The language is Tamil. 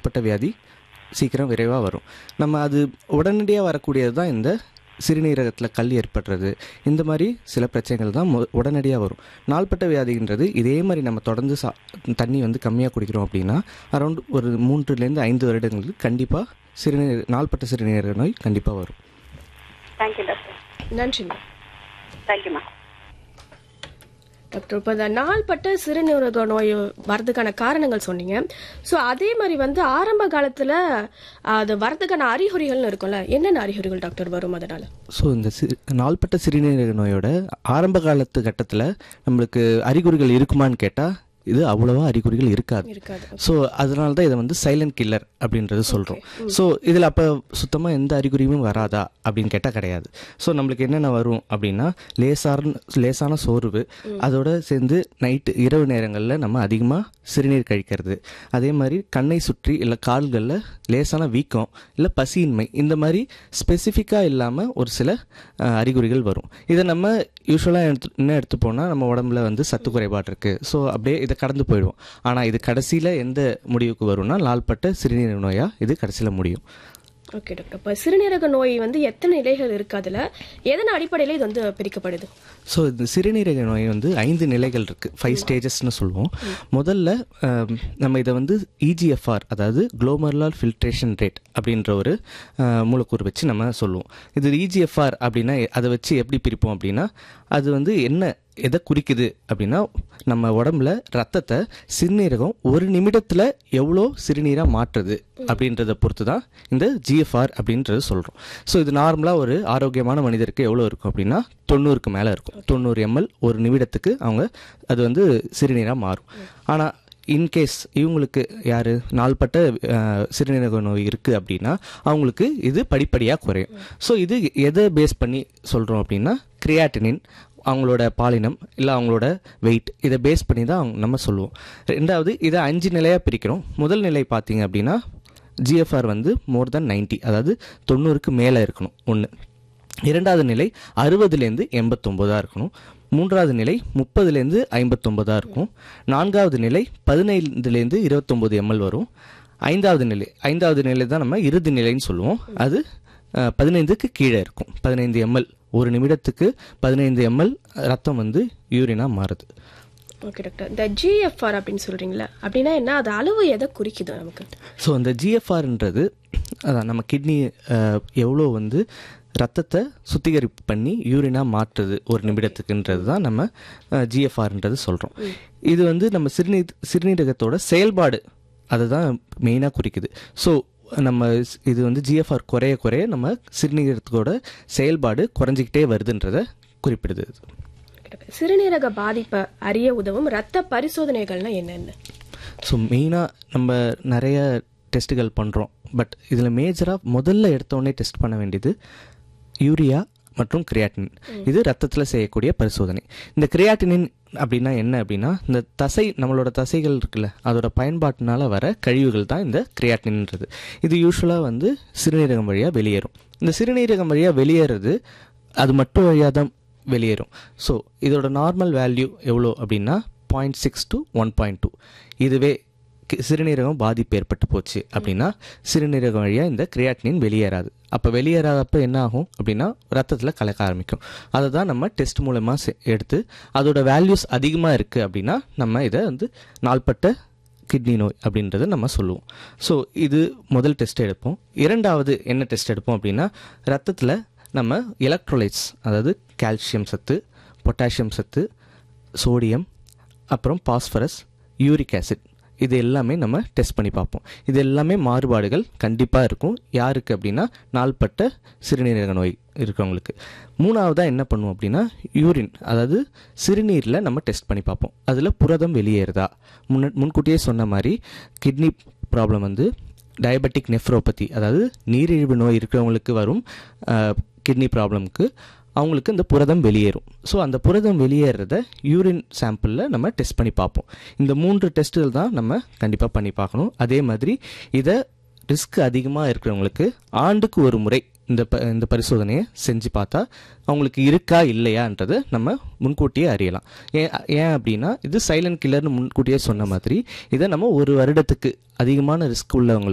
நாள்பட்ட வியாதி சீக்கிரம் விரைவாக வரும் நம்ம அது உடனடியாக வரக்கூடியது தான் இந்த சிறுநீரகத்தில் கல் ஏற்படுறது இந்த மாதிரி சில பிரச்சனைகள் தான் மொ- உடனடியாக வரும் நாள்பட்ட வியாதின்றது இதே மாதிரி நம்ம தொடர்ந்து சா தண்ணி வந்து கம்மியாக குடிக்கிறோம் அப்படின்னா அரௌண்ட் ஒரு மூன்றுலேருந்து ஐந்து வருடங்களுக்கு கண்டிப்பாக சிறுநீர் நாள்பட்ட சிறுநீரக நோய் கண்டிப்பாக வரும் தேங்க்யூ டாக்டர் நன்றிங்க தேங்க்யூம்மா டாக்டர் இப்போ இந்த நாள்பட்ட சிறுநீரக நோய் வரதுக்கான காரணங்கள் சொன்னீங்க ஸோ அதே மாதிரி வந்து ஆரம்ப காலத்தில் அது வரதுக்கான அறிகுறிகள்னு இருக்கும்ல என்னென்ன அறிகுறிகள் டாக்டர் வரும் அதனால ஸோ இந்த சி நாள்பட்ட சிறுநீரக நோயோட ஆரம்ப காலத்து கட்டத்தில் நம்மளுக்கு அறிகுறிகள் இருக்குமான்னு கேட்டால் இது அவ்வளோவா அறிகுறிகள் இருக்காது இருக்காது ஸோ அதனால தான் இதை வந்து சைலண்ட் கில்லர் அப்படின்றது சொல்கிறோம் ஸோ இதில் அப்போ சுத்தமாக எந்த அறிகுறியும் வராதா அப்படின்னு கேட்டால் கிடையாது ஸோ நம்மளுக்கு என்னென்ன வரும் அப்படின்னா லேசான லேசான சோர்வு அதோட சேர்ந்து நைட்டு இரவு நேரங்களில் நம்ம அதிகமாக சிறுநீர் கழிக்கிறது அதே மாதிரி கண்ணை சுற்றி இல்லை கால்களில் லேசான வீக்கம் இல்லை பசியின்மை இந்த மாதிரி ஸ்பெசிஃபிக்காக இல்லாமல் ஒரு சில அஹ், அறிகுறிகள் வரும் இதை நம்ம யூஸ்வலாக எடுத்து என்ன எடுத்து போனால் நம்ம உடம்புல வந்து சத்து குறைபாடு இருக்குது ஸோ அப்படியே இதை கடந்து போயிடுவோம் ஆனால் இது கடைசியில் எந்த முடிவுக்கு வரும்னா நாள்பட்ட சிறுநீரக நோயாக இது கடைசியில் முடியும் ஓகே டாக்டர் இப்போ சிறுநீரக நோய் வந்து எத்தனை நிலைகள் இருக்கு அதில் எதன் அடிப்படையில் இது வந்து பிரிக்கப்படுது ஸோ இந்த சிறுநீரக நோய் வந்து ஐந்து நிலைகள் இருக்குது ஃபைவ் ஸ்டேஜஸ்னு சொல்லுவோம் முதல்ல ஆம், நம்ம இதை வந்து இஜிஎஃப்ஆர் அதாவது குளோமர்லால் ஃபில்ட்ரேஷன் ரேட் அப்படின்ற ஒரு ஆ, மூலக்கூறு வச்சு நம்ம சொல்லுவோம் இது இஜிஎஃப்ஆர் அப்படின்னா அதை வச்சு எப்படி பிரிப்போம் அப்படின்னா அது வந்து என்ன எதை குறிக்குது அப்படின்னா நம்ம உடம்புல ரத்தத்தை சிறுநீரகம் ஒரு நிமிடத்தில் எவ்வளோ சிறுநீராக மாற்றுது அப்படின்றத பொறுத்து தான் இந்த ஜிஎஃப்ஆர் அப்படின்றது சொல்கிறோம் ஸோ இது நார்மலாக ஒரு ஆரோக்கியமான மனிதருக்கு எவ்வளோ இருக்கும் அப்படின்னா தொண்ணூறுக்கு மேலே இருக்கும் தொண்ணூறு எம்எல் ஒரு நிமிடத்துக்கு அவங்க அது வந்து சிறுநீராக மாறும் ஆனால் இன்கேஸ் இவங்களுக்கு யார் நாள்பட்ட அஹ், சிறுநீரக நோய் இருக்குது அப்படின்னா அவங்களுக்கு இது படிப்படியாக குறையும் ஸோ இது எதை பேஸ் பண்ணி சொல்கிறோம் அப்படின்னா கிரியாட்டினின் அவங்களோட பாலினம் இல்லை அவங்களோட வெயிட் இதை பேஸ் பண்ணி தான் அவங்க நம்ம சொல்லுவோம் ரெண்டாவது இதை அஞ்சு நிலையாக பிரிக்கிறோம் முதல் நிலை பார்த்தீங்க அப்படின்னா ஜிஎஃப்ஆர் வந்து மோர் தென் 90 அதாவது தொண்ணூறுக்கு மேலே இருக்கணும் ஒன்று இரண்டாவது நிலை அறுபதுலேருந்து எண்பத்தொம்போதாக இருக்கணும் மூன்றாவது நிலை முப்பதுலேருந்து ஐம்பத்தொம்போதாக இருக்கும் நான்காவது நிலை பதினைந்துலேருந்து இருபத்தொம்போது எம்எல் வரும் ஐந்தாவது நிலை ஐந்தாவது நிலை தான் நம்ம இறுதி நிலைன்னு சொல்லுவோம் அது அஹ், பதினைந்துக்கு கீழே இருக்கும் பதினைந்து எம்எல் ஒரு நிமிடத்துக்கு பதினைந்து எம்எல் ரத்தம் வந்து யூரினாக மாறுது ஓகே டாக்டர் இந்த ஜிஎஃப்ஆர் அப்படின்னு சொல்றீங்களா அப்படின்னா என்ன அது அளவு எதை குறிக்குது நமக்கு ஸோ அந்த ஜிஎஃப்ஆர்ன்றது அதான் நம்ம கிட்னி எவ்வளோ வந்து ரத்தத்தை சுத்திகரிப்பு பண்ணி யூரினாக மாற்றுது ஒரு நிமிடத்துக்குன்றது தான் நம்ம ஜிஎஃப்ஆர்ன்றது சொல்கிறோம் இது வந்து நம்ம சிறுநீர் சிறுநீரகத்தோட செயல்பாடு அதை தான் மெயினாக குறிக்குது ஸோ நம்ம ஸ்- இது வந்து ஜிஎஃப்ஆர் குறைய குறைய நம்ம சிறுநீரகத்தோட செயல்பாடு குறைஞ்சிக்கிட்டே வருதுன்றதை குறிப்பிடுது இது. Okay, doctor. சிறுநீரக பாதிப்பை அறிய உதவும் ரத்த பரிசோதனைகள்னா என்னென்ன ஸோ மெயினாக நம்ம நிறைய டெஸ்ட்டுகள் பண்ணுறோம் பட் இதில் மேஜராக முதல்ல எடுத்தோடனே டெஸ்ட் பண்ண வேண்டியது யூரியா மற்றும் கிரியாட்டினின் இது ரத்தத்தில் செய்யக்கூடிய பரிசோதனை இந்த கிரியாட்டினின் அப்படின்னா என்ன அப்படின்னா இந்த தசை நம்மளோட தசைகள் இருக்குல்ல அதோட பயன்பாட்டினால வர கழிவுகள் தான் இந்த கிரியாட்டின்ன்றது இது யூஸ்வலாக வந்து சிறுநீரகம் வழியாக வெளியேறும் இந்த சிறுநீரகம் வழியாக வெளியேறது அது மட்டும் வழியாக தான் வெளியேறும் ஸோ இதோட நார்மல் வேல்யூ எவ்வளோ அப்படின்னா point six to one point two இதுவே கி- சிறுநீரகம் பாதிப்பு ஏற்பட்டு போச்சு அப்படின்னா சிறுநீரகம் வழியாக இந்த கிரியாட்டினின் வெளியேறாது அப்போ வெளியேறாதப்ப என்ன ஆகும் அப்படின்னா ரத்தத்தில் கலக்க ஆரம்பிக்கும் அதை தான் நம்ம டெஸ்ட் மூலமாக எடுத்து அதோட வேல்யூஸ் அதிகமாக இருக்குது அப்படின்னா நம்ம இதை வந்து நாள்பட்ட கிட்னி நோய் அப்படின்றத நம்ம சொல்லுவோம் ஸோ இது முதல் டெஸ்ட் எடுப்போம் இரண்டாவது என்ன டெஸ்ட் எடுப்போம் அப்படின்னா ரத்தத்தில் நம்ம எலக்ட்ரோலைட்ஸ் அதாவது கால்சியம் சத்து பொட்டாசியம் சத்து சோடியம் அப்புறம் பாஸ்பரஸ் யூரிக் ஆசிட் இது எல்லாமே நம்ம டெஸ்ட் பண்ணி பார்ப்போம் இது எல்லாமே மாறுபாடுகள் கண்டிப்பாக இருக்கும் யாருக்கு அப்படின்னா நாள்பட்ட சிறுநீரக நோய் இருக்கிறவங்களுக்கு மூணாவதாக என்ன பண்ணுவோம் அப்படின்னா யூரின் அதாவது சிறுநீரில் நம்ம டெஸ்ட் பண்ணி பார்ப்போம் அதில் புரதம் வெளியேறுதா முன்ன முன்கூட்டியே சொன்ன மாதிரி கிட்னி ப்ராப்ளம் வந்து டயபெட்டிக் நெஃப்ரோபதி அதாவது நீரிழிவு நோய் இருக்கிறவங்களுக்கு வரும் கிட்னி ப்ராப்ளம்க்கு அவங்களுக்கு இந்த புரதம் வெளியேறும் ஸோ அந்த புரதம் வெளியேறத யூரின் சாம்பிளில் நம்ம டெஸ்ட் பண்ணி பார்ப்போம் இந்த மூன்று டெஸ்ட்டுகள் தான் நம்ம கண்டிப்பாக பண்ணி பார்க்கணும் அதே மாதிரி இதை ரிஸ்க் அதிகமாக இருக்கிறவங்களுக்கு ஆண்டுக்கு ஒரு முறை இந்த ப இந்த பரிசோதனையை செஞ்சு பார்த்தா அவங்களுக்கு இருக்கா இல்லையான்றதை நம்ம முன்கூட்டியே அறியலாம் ஏன் ஏன் அப்படின்னா இது சைலண்ட் கில்லர்னு முன்கூட்டியே சொன்ன மாதிரி இதை நம்ம ஒரு வருடத்துக்கு அதிகமான ரிஸ்க் உள்ளவங்களுக்கு